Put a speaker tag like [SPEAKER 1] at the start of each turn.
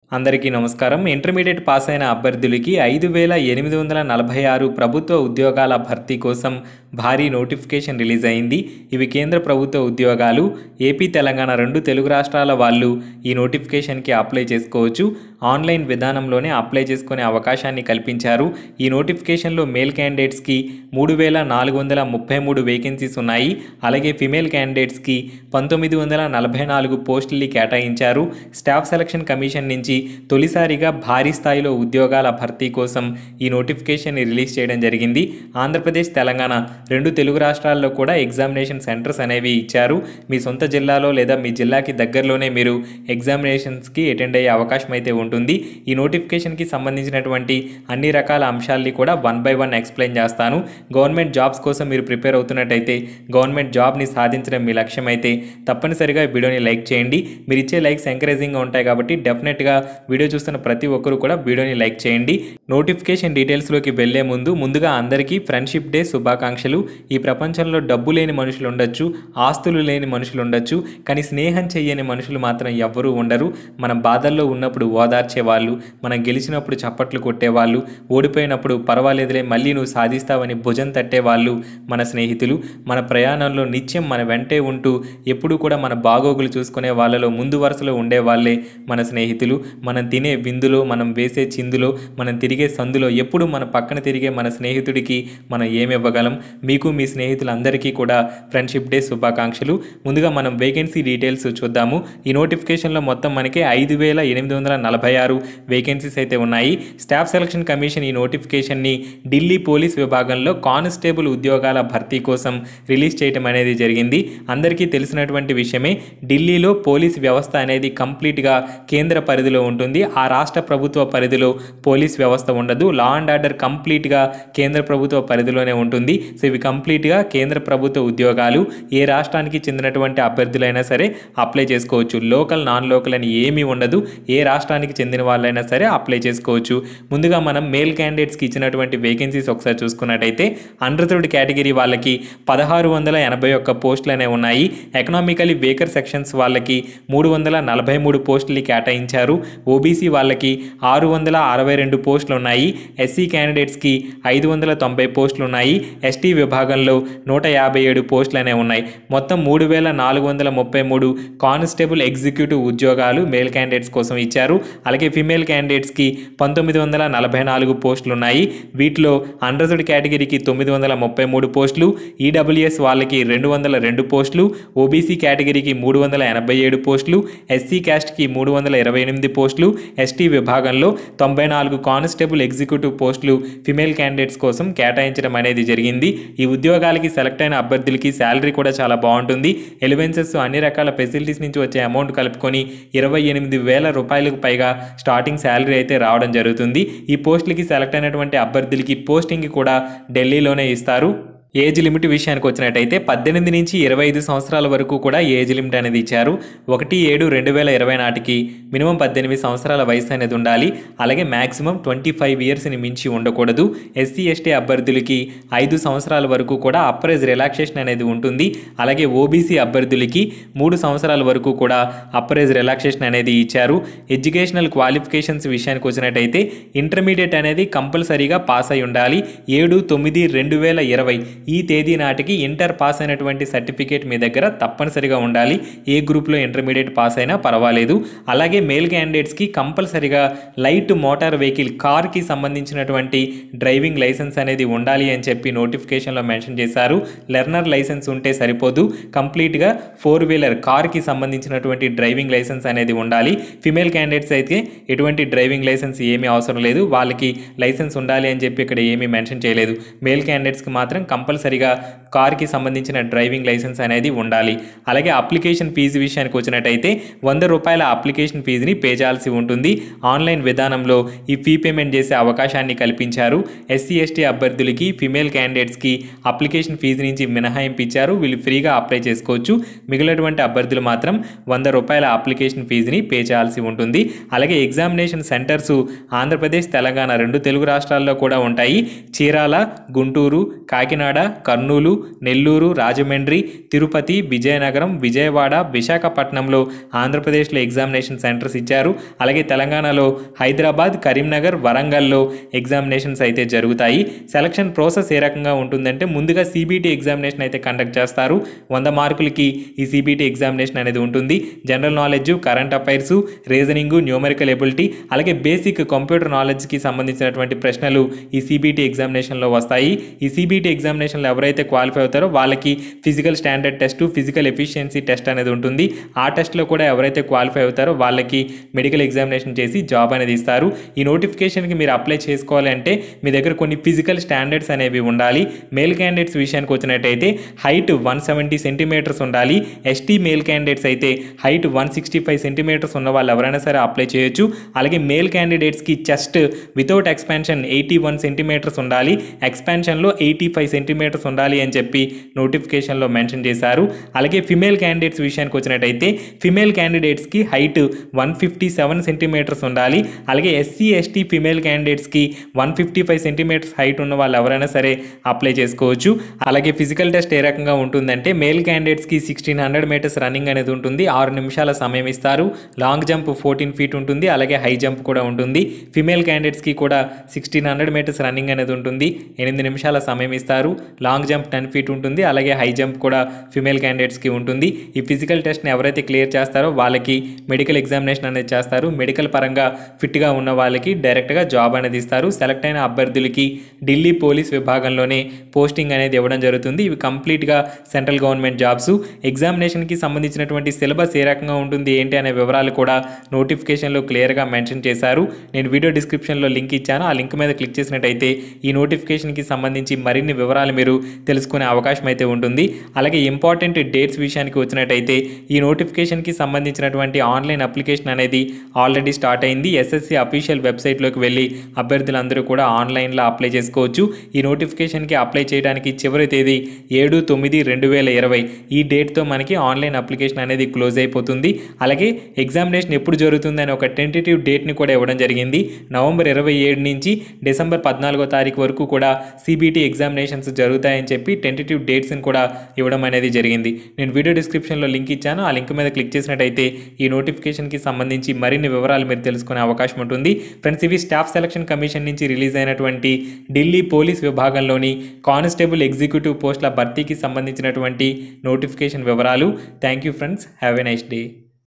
[SPEAKER 1] అందరికీ నమస్కారం intermediate pass అయిన అభ్యర్థులకి ఐదు వేల ఎనిమిది వందల నలభై ఆరు ప్రభుత్వ ఉద్యోగాల భర్తీ కోసం భారీ నోటిఫికేషన్ రిలీజ్ అయింది ఇవి కేంద్ర ప్రభుత్వ ఉద్యోగాలు ఏపీ తెలంగాణ రెండు తెలుగు రాష్ట్రాల వాళ్ళు ఈ నోటిఫికేషన్కి అప్లై చేసుకోవచ్చు ఆన్లైన్ విధానంలోనే అప్లై చేసుకునే అవకాశాన్ని కల్పించారు ఈ నోటిఫికేషన్లో మేల్ క్యాండిడేట్స్కి మూడు వేల నాలుగు వందల ముప్పై మూడు వేకెన్సీస్ ఉన్నాయి అలాగే ఫిమేల్ క్యాండిడేట్స్కి పంతొమ్మిది వందల నలభై నాలుగు పోస్టుల్ని కేటాయించారు స్టాఫ్ సెలక్షన్ కమిషన్ నుంచి తొలిసారిగా భారీ స్థాయిలో ఉద్యోగాల భర్తీ కోసం ఈ నోటిఫికేషన్ రిలీజ్ చేయడం జరిగింది ఆంధ్రప్రదేశ్ తెలంగాణ రెండు తెలుగు రాష్ట్రాల్లో కూడా ఎగ్జామినేషన్ సెంటర్స్ అనేవి ఇచ్చారు మీ సొంత జిల్లాలో లేదా మీ జిల్లాకి దగ్గరలోనే మీరు ఎగ్జామినేషన్స్కి అటెండ్ అయ్యే అవకాశం అయితే ఉంటుంది ఈ నోటిఫికేషన్కి సంబంధించినటువంటి అన్ని రకాల అంశాల్ని కూడా వన్ బై వన్ ఎక్స్ప్లెయిన్ చేస్తాను గవర్నమెంట్ జాబ్స్ కోసం మీరు ప్రిపేర్ అవుతున్నట్టయితే గవర్నమెంట్ జాబ్ని సాధించడం మీ లక్ష్యం అయితే తప్పనిసరిగా ఈ వీడియోని లైక్ చేయండి మీరు ఇచ్చే లైక్స్ ఎంకరేజింగ్గా ఉంటాయి కాబట్టి డెఫినెట్గా వీడియో చూస్తున్న ప్రతి ఒక్కరు కూడా వీడియోని లైక్ చేయండి నోటిఫికేషన్ డీటెయిల్స్లోకి వెళ్లే ముందు ముందుగా అందరికీ ఫ్రెండ్షిప్ డే శుభాకాంక్షలు ఈ ప్రపంచంలో డబ్బు లేని మనుషులు ఉండొచ్చు ఆస్తులు లేని మనుషులు ఉండొచ్చు కానీ స్నేహం చేయని మనుషులు మాత్రం ఎవ్వరూ ఉండరు మనం బాధల్లో ఉన్నప్పుడు ఓదార్చే వాళ్ళు మనం గెలిచినప్పుడు చప్పట్లు కొట్టేవాళ్ళు ఓడిపోయినప్పుడు పర్వాలేదులే మళ్ళీ నువ్వు సాధిస్తావని భుజం తట్టేవాళ్ళు మన స్నేహితులు మన ప్రయాణంలో నిత్యం మన వెంటే ఉంటూ ఎప్పుడూ కూడా మన బాగోగులు చూసుకునే వాళ్ళలో ముందు వరుసలో ఉండే వాళ్ళే మన స్నేహితులు మనం తినే విందులో మనం వేసే చిందులో మనం తిరిగే సందులో ఎప్పుడు మన పక్కన తిరిగే మన స్నేహితుడికి మనం ఏమి ఇవ్వగలం మీకు మీ స్నేహితులందరికీ కూడా ఫ్రెండ్షిప్ డే శుభాకాంక్షలు ముందుగా మనం వేకెన్సీ డీటెయిల్స్ చూద్దాము ఈ నోటిఫికేషన్లో మొత్తం మనకి ఐదు వేల ఎనిమిది వందల నలభై ఆరు వేకెన్సీస్ అయితే ఉన్నాయి స్టాఫ్ సెలక్షన్ కమిషన్ ఈ నోటిఫికేషన్ని ఢిల్లీ పోలీస్ విభాగంలో కానిస్టేబుల్ ఉద్యోగాల భర్తీ కోసం రిలీజ్ చేయడం అనేది జరిగింది అందరికీ తెలిసినటువంటి విషయమే ఢిల్లీలో పోలీస్ వ్యవస్థ అనేది కంప్లీట్గా కేంద్ర పరిధిలో ఉంటుంది ఆ రాష్ట్ర ప్రభుత్వ పరిధిలో పోలీస్ వ్యవస్థ ఉండదు లా అండ్ ఆర్డర్ కంప్లీట్గా కేంద్ర ప్రభుత్వ పరిధిలోనే ఉంటుంది సో ఇవి కంప్లీట్గా కేంద్ర ప్రభుత్వ ఉద్యోగాలు ఏ రాష్ట్రానికి చెందినటువంటి అభ్యర్థులైనా సరే అప్లై చేసుకోవచ్చు లోకల్ నాన్ లోకల్ అని ఏమీ ఉండదు ఏ రాష్ట్రానికి చెందిన వాళ్ళైనా సరే అప్లై చేసుకోవచ్చు ముందుగా మనం మేల్ క్యాండిడేట్స్కి ఇచ్చినటువంటి వేకెన్సీస్ ఒకసారి చూసుకున్నట్టయితే అన్రిజర్వ్డ్ కేటగిరీ వాళ్ళకి పదహారు వందల ఎనభై ఒక్క పోస్టులు అనేవి ఉన్నాయి ఎకనామికలీ వేకర్ సెక్షన్స్ వాళ్ళకి మూడు వందల నలభై మూడు పోస్టులు కేటాయించారు ఓబీసీ వాళ్ళకి ఆరు వందల అరవై రెండు పోస్టులు ఉన్నాయి ఎస్సీ క్యాండిడేట్స్కి ఐదు వందల తొంభై పోస్టులు ఉన్నాయి ఎస్టీ విభాగంలో నూట యాభై ఏడు పోస్టులు అనేవి ఉన్నాయి మొత్తం మూడు వేల నాలుగు వందల ముప్పై మూడు కానిస్టేబుల్ ఎగ్జిక్యూటివ్ ఉద్యోగాలు మేల్ క్యాండిడేట్స్ కోసం ఇచ్చారు అలాగే ఫిమేల్ క్యాండిడేట్స్కి పంతొమ్మిది వందల నలభై నాలుగు పోస్టులు ఉన్నాయి వీటిలో అన్రిజర్వ్డ్ కేటగిరీకి తొమ్మిది వందల ముప్పై మూడు పోస్టులు ఈడబ్ల్యూఎస్ వాళ్ళకి రెండు వందల రెండు పోస్టులు ఓబీసీ కేటగిరీకి మూడు వందల ఎనభై ఏడు పోస్టులు ఎస్సీ క్యాస్ట్కి మూడు వందల ఇరవై ఎనిమిది పోస్టులు ఎస్టీ విభాగంలో తొంభై నాలుగు కానిస్టేబుల్ ఎగ్జిక్యూటివ్ పోస్టులు ఫిమేల్ క్యాండిడేట్స్ కోసం కేటాయించడం అనేది జరిగింది ఈ ఉద్యోగాలకి సెలెక్ట్ అయిన అభ్యర్థులకి శాలరీ కూడా చాలా బాగుంటుంది ఎలివెన్సెస్ అన్ని రకాల ఫెసిలిటీస్ నుంచి వచ్చే అమౌంట్ కలుపుకొని ఇరవై ఎనిమిది వేల రూపాయలకు పైగా స్టార్టింగ్ శాలరీ అయితే రావడం జరుగుతుంది ఈ పోస్టులకి సెలెక్ట్ అయినటువంటి అభ్యర్థులకి పోస్టింగ్ కూడా ఢిల్లీలోనే ఇస్తారు ఏజ్ లిమిట్ విషయానికి వచ్చినట్టయితే పద్దెనిమిది నుంచి ఇరవై ఐదు సంవత్సరాల వరకు కూడా ఏజ్ లిమిట్ అనేది ఇచ్చారు ఒకటి ఏడు రెండు వేల ఇరవై నాటికి మినిమం పద్దెనిమిది సంవత్సరాల వయసు అనేది ఉండాలి అలాగే మ్యాక్సిమం ట్వంటీ ఫైవ్ ఇయర్స్ని మించి ఉండకూడదు ఎస్సీ ఎస్టీ అభ్యర్థులకి ఐదు సంవత్సరాల వరకు కూడా అప్రైజ్ రిలాక్సేషన్ అనేది ఉంటుంది అలాగే ఓబీసీ అభ్యర్థులకి మూడు సంవత్సరాల వరకు కూడా అప్రైజ్ రిలాక్సేషన్ అనేది ఇచ్చారు ఎడ్యుకేషనల్ క్వాలిఫికేషన్స్ విషయానికి వచ్చినట్టయితే ఇంటర్మీడియట్ అనేది కంపల్సరీగా పాస్ అయి ఉండాలి ఏడు తొమ్మిది రెండు వేల ఇరవై ఈ తేదీ నాటికి ఇంటర్ పాస్ అయినటువంటి సర్టిఫికేట్ మీ దగ్గర తప్పనిసరిగా ఉండాలి ఏ గ్రూప్లో ఇంటర్మీడియట్ పాస్ అయినా పర్వాలేదు అలాగే మేల్ క్యాండిడేట్స్కి కంపల్సరిగా లైట్ మోటార్ వెహికల్ కార్కి సంబంధించినటువంటి డ్రైవింగ్ లైసెన్స్ అనేది ఉండాలి అని చెప్పి నోటిఫికేషన్లో మెన్షన్ చేశారు లెర్నర్ లైసెన్స్ ఉంటే సరిపోదు కంప్లీట్గా ఫోర్ వీలర్ కార్కి సంబంధించినటువంటి డ్రైవింగ్ లైసెన్స్ అనేది ఉండాలి ఫిమేల్ క్యాండిడేట్స్ అయితే ఎటువంటి డ్రైవింగ్ లైసెన్స్ ఏమీ అవసరం లేదు వాళ్ళకి లైసెన్స్ ఉండాలి అని చెప్పి ఇక్కడ ఏమీ మెన్షన్ చేయలేదు మేల్ క్యాండిడేట్స్కి మాత్రం కంపల్సరిగా కార్కి సంబంధించిన డ్రైవింగ్ లైసెన్స్ అనేది ఉండాలి అలాగే అప్లికేషన్ ఫీజు విషయానికి వచ్చినట్టయితే వంద రూపాయల అప్లికేషన్ ఫీజుని పే చేయాల్సి ఉంటుంది ఆన్లైన్ విధానంలో ఈ ఫీ పేమెంట్ చేసే అవకాశాన్ని కల్పించారు ఎస్సీ ఎస్టీ అభ్యర్థులకి ఫిమేల్ క్యాండిడేట్స్కి అప్లికేషన్ ఫీజు నుంచి మినహాయింపు ఇచ్చారు వీళ్ళు ఫ్రీగా అప్లై చేసుకోవచ్చు మిగిలినటువంటి అభ్యర్థులు మాత్రం వంద రూపాయల అప్లికేషన్ ఫీజుని పే చేయాల్సి ఉంటుంది అలాగే ఎగ్జామినేషన్ సెంటర్స్ ఆంధ్రప్రదేశ్ తెలంగాణ రెండు తెలుగు రాష్ట్రాల్లో కూడా ఉంటాయి చీరాల గుంటూరు కాకినాడ కర్నూలు నెల్లూరు రాజమండ్రి తిరుపతి విజయనగరం విజయవాడ విశాఖపట్నంలో ఆంధ్రప్రదేశ్లో ఎగ్జామినేషన్ సెంటర్స్ ఇచ్చారు అలాగే తెలంగాణలో హైదరాబాద్ కరీంనగర్ వరంగల్లో ఎగ్జామినేషన్స్ అయితే జరుగుతాయి సెలక్షన్ ప్రాసెస్ ఏ రకంగా ఉంటుందంటే ముందుగా సిబిటి ఎగ్జామినేషన్ అయితే కండక్ట్ చేస్తారు వంద మార్కులకి ఈ సిబిటి ఎగ్జామినేషన్ అనేది ఉంటుంది general knowledge current affairs reasoning numerical ability అలాగే బేసిక్ కంప్యూటర్ నాలెడ్జ్కి సంబంధించినటువంటి ప్రశ్నలు ఈ సిబిటి ఎగ్జామినేషన్లో వస్తాయి ఈ సిబిటి ఎగ్జామినేషన్లో ఎవరైతే క్వాలిఫై అవుతారో వాళ్ళకి physical standard test physical efficiency test అనేది ఉంటుంది ఆ టెస్ట్లో కూడా ఎవరైతే క్వాలిఫై అవుతారో వాళ్ళకి మెడికల్ ఎగ్జామినేషన్ చేసి జాబ్ అనేది ఇస్తారు ఈ నోటిఫికేషన్కి మీరు అప్లై చేసుకోవాలి అంటే మీ దగ్గర కొన్ని ఫిజికల్ స్టాండర్డ్స్ అనేవి ఉండాలి మేల్ క్యాండిడేట్స్ విషయానికి వచ్చినట్టయితే హైట్ వన్ సెవెంటీ సెంటీమీటర్స్ ఉండాలి ఎస్టీ మేల్ క్యాండిడేట్స్ అయితే height one sixty five centimetres ఉన్న వాళ్ళు ఎవరైనా సరే అప్లై చేయొచ్చు అలాగే మేల్ క్యాండిడేట్స్కి chest without expansion eighty one centimetres ఉండాలి ఎక్స్పాన్షన్లో ఎయిటీ ఫైవ్ సెంటీమీటర్స్ ఉండాలి అని చెప్పి నోటిఫికేషన్లో మెన్షన్ చేశారు అలాగే ఫిమేల్ క్యాండిడేట్స్ విషయానికి వచ్చినట్టయితే ఫిమేల్ క్యాండిడేట్స్కి height one fifty seven centimetres ఉండాలి అలాగే ఎస్సీ ఎస్టీ ఫిమేల్ క్యాండిడేట్స్కి one fifty five centimetres height ఉన్న వాళ్ళు ఎవరైనా సరే అప్లై చేసుకోవచ్చు అలాగే ఫిజికల్ టెస్ట్ ఏ రకంగా ఉంటుందంటే మేల్ క్యాండిడేట్స్కి సిక్స్టీన్ హండ్రెడ్ మీటర్స్ రన్నింగ్ అనేది ఉంటుంది ఆరు నిమిషాల సమయం ఇస్తారు లాంగ్ జంప్ ఫోర్టీన్ ఫీట్ ఉంటుంది అలాగే హై జంప్ కూడా ఉంటుంది ఫిమేల్ క్యాండిడేట్స్కి కూడా సిక్స్టీన్ హండ్రెడ్ మీటర్స్ రన్నింగ్ అనేది ఉంటుంది ఎనిమిది నిమిషాల సమయం ఇస్తారు లాంగ్ జంప్ టెన్ ఫీట్ ఉంటుంది అలాగే హై జంప్ కూడా ఫిమేల్ క్యాండిడేట్స్కి ఉంటుంది ఈ ఫిజికల్ టెస్ట్ని ఎవరైతే క్లియర్ చేస్తారో వాళ్ళకి మెడికల్ ఎగ్జామినేషన్ అనేది చేస్తారు మెడికల్ పరంగా ఫిట్గా ఉన్న వాళ్ళకి డైరెక్ట్గా జాబ్ అనేది ఇస్తారు సెలెక్ట్ అయిన అభ్యర్థులకి ఢిల్లీ పోలీస్ విభాగంలోనే పోస్టింగ్ అనేది ఇవ్వడం జరుగుతుంది ఇవి కంప్లీట్గా సెంట్రల్ గవర్నమెంట్ జాబ్స్ ఎగ్జామినేషన్కి సంబంధించినటువంటి సిలబస్ ఏ రకంగా ఉంటుంది ఏంటి అనే వివరాలు కూడా నోటిఫికేషన్లో క్లియర్గా మెన్షన్ చేశారు నేను వీడియో డిస్క్రిప్షన్లో లింక్ ఇచ్చాను ఆ లింక్ మీద క్లిక్ చేసినట్టయితే ఈ నోటిఫికేషన్కి సంబంధించి మరిన్ని వివరాలు మీరు తెలుసుకునే అవకాశం అయితే ఉంటుంది అలాగే ఇంపార్టెంట్ డేట్స్ విషయానికి వచ్చినట్టయితే ఈ నోటిఫికేషన్కి సంబంధించినటువంటి ఆన్లైన్ అప్లికేషన్ అనేది ఆల్రెడీ స్టార్ట్ అయింది ఎస్ఎస్సి అఫీషియల్ వెబ్సైట్లోకి వెళ్ళి అభ్యర్థులందరూ కూడా ఆన్లైన్లో అప్లై చేసుకోవచ్చు ఈ నోటిఫికేషన్కి అప్లై చేయడానికి చివరి తేదీ ఏడు తొమ్మిది రెండు వేల ఇరవై ఈ డేట్తో మనకి ఆన్లైన్ అప్లికేషన్ అనేది క్లోజ్ అయిపోతుంది అలాగే ఎగ్జామినేషన్ ఎప్పుడు జరుగుతుంది అని ఒక టెంటేటివ్ డేట్ని కూడా ఇవ్వడం జరిగింది నవంబర్ ఇరవై ఏడు నుంచి డిసెంబర్ పద్నాలుగో తారీఖు వరకు కూడా సిబిటి ఎగ్జామినేషన్స్ జరుగుతాయని చెప్పి టెంటేటివ్ డేట్స్ని కూడా ఇవ్వడం అనేది జరిగింది నేను వీడియో డిస్క్రిప్షన్లో లింక్ ఇచ్చాను ఆ లింక్ మీద క్లిక్ చేసినట్టయితే ఈ నోటిఫికేషన్కి సంబంధించి మరిన్ని వివరాలు మీరు తెలుసుకునే అవకాశం ఉంటుంది ఫ్రెండ్స్ ఇవి స్టాఫ్ సెలక్షన్ కమిషన్ నుంచి రిలీజ్ అయినటువంటి ఢిల్లీ పోలీస్ విభాగంలోని కానిస్టేబుల్ ఎగ్జిక్యూటివ్ పోస్టుల భర్తీకి సంబంధించినటువంటి నోటిఫికేషన్ వివరాలు thank you friends have a nice day